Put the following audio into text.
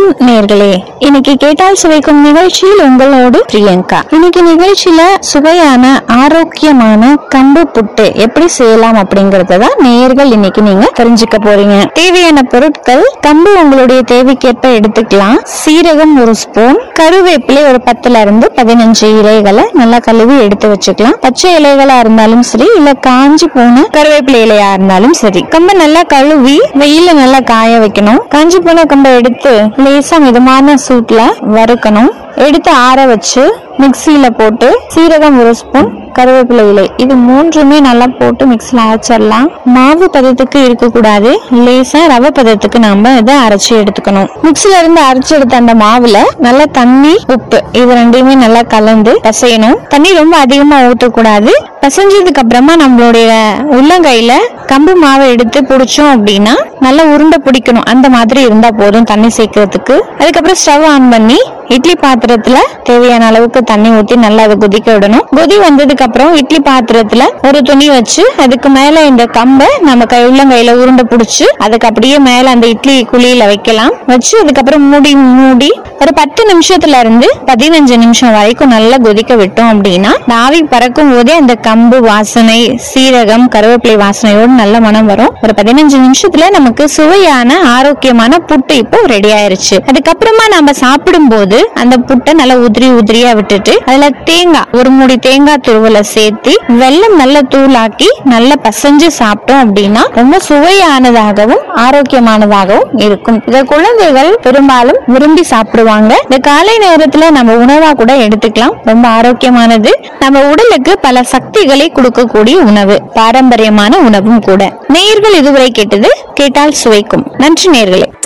வணக்கம் நேர்களே இன்னைக்கு கேட்டால் சுவைக்கும் நிகழ்ச்சியில் உங்களோடு பிரியங்கா இன்னைக்கு நிகழ்ச்சியில சுவையான ஆரோக்கியமான கம்பு புட்டு எப்படி செய்யலாம் அப்படிங்கறத தான் நேர்கள் இன்னைக்கு நீங்க தெரிஞ்சுக்க போறீங்க தேவையான பொருட்கள் கம்பு உங்களுடைய தேவைக்கேற்ப எடுத்துக்கலாம் சீரகம் ஒரு ஸ்பூன் கருவேப்பிலை ஒரு பத்துல இருந்து பதினஞ்சு இலைகளை நல்லா கழுவி எடுத்து வச்சுக்கலாம் பச்சை இலைகளா இருந்தாலும் சரி இல்ல காஞ்சி போன கருவேப்பிலை இலையா இருந்தாலும் சரி கம்பை நல்லா கழுவி வெயில நல்லா காய வைக்கணும் காஞ்சி போன கம்பை எடுத்து லேசா மிதமான சூட்ல வறுக்கணும் எடுத்து ஆற வச்சு மிக்சியில போட்டு சீரகம் ஒரு ஸ்பூன் கருவேப்பிலை இலை இது மூன்றுமே நல்லா போட்டு மிக்சியில் அரைச்சிடலாம் மாவு பதத்துக்கு இருக்கக்கூடாது லேசா ரவை பதத்துக்கு நாம இதை அரைச்சி எடுத்துக்கணும் மிக்சில இருந்து அரைச்சி எடுத்த அந்த மாவுல நல்லா தண்ணி உப்பு இது ரெண்டையுமே நல்லா கலந்து பசையணும் தண்ணி ரொம்ப அதிகமா ஊற்றக்கூடாது பசைஞ்சதுக்கு அப்புறமா நம்மளுடைய உள்ளங்கையில கம்பு மாவை எடுத்து பிடிச்சோம் அப்படின்னா நல்லா உருண்டை பிடிக்கணும் அந்த மாதிரி இருந்தா போதும் தண்ணி சேர்க்கறதுக்கு அதுக்கப்புறம் ஸ்டவ் ஆன் பண்ணி இட்லி பாத்திரத்துல தேவையான அளவுக்கு தண்ணி ஊத்தி நல்லா அதை கொதிக்க விடணும் கொதி வந்ததுக்கு அப்புறம் இட்லி பாத்திரத்துல ஒரு துணி வச்சு அதுக்கு மேல இந்த கம்பை நம்ம கை உள்ளங்கையில உருண்டை பிடிச்சு அதுக்கு அப்படியே மேல அந்த இட்லி குழியில வைக்கலாம் வச்சு அதுக்கப்புறம் மூடி மூடி ஒரு பத்து நிமிஷத்துல இருந்து பதினஞ்சு நிமிஷம் வரைக்கும் நல்லா கொதிக்க விட்டோம் அப்படின்னா இந்த ஆவி பறக்கும் போதே அந்த கம்பு வாசனை சீரகம் கருவேப்பிலை வாசனையோடு நல்ல மனம் வரும் ஒரு பதினஞ்சு நிமிஷத்துல நமக்கு சுவையான ஆரோக்கியமான புட்டு இப்போ ரெடி ஆயிருச்சு அதுக்கப்புறமா நம்ம சாப்பிடும்போது அந்த புட்டை நல்லா உதிரி உதிரியா விட்டுட்டு அதுல தேங்காய் ஒரு மூடி தேங்காய் துருவலை சேர்த்து வெல்லம் நல்ல தூளாக்கி நல்லா பசைஞ்சு சாப்பிட்டோம் அப்படின்னா ரொம்ப சுவையானதாகவும் ஆரோக்கியமானதாகவும் இருக்கும் இதை குழந்தைகள் பெரும்பாலும் விரும்பி சாப்பிடுவாங்க இந்த காலை நேரத்துல நம்ம உணவா கூட எடுத்துக்கலாம் ரொம்ப ஆரோக்கியமானது நம்ம உடலுக்கு பல சக்திகளை கொடுக்கக்கூடிய உணவு பாரம்பரியமான உணவும் கூட நேயர்கள் இதுவரை கேட்டது கேட்டால் சுவைக்கும் நன்றி நேயர்களே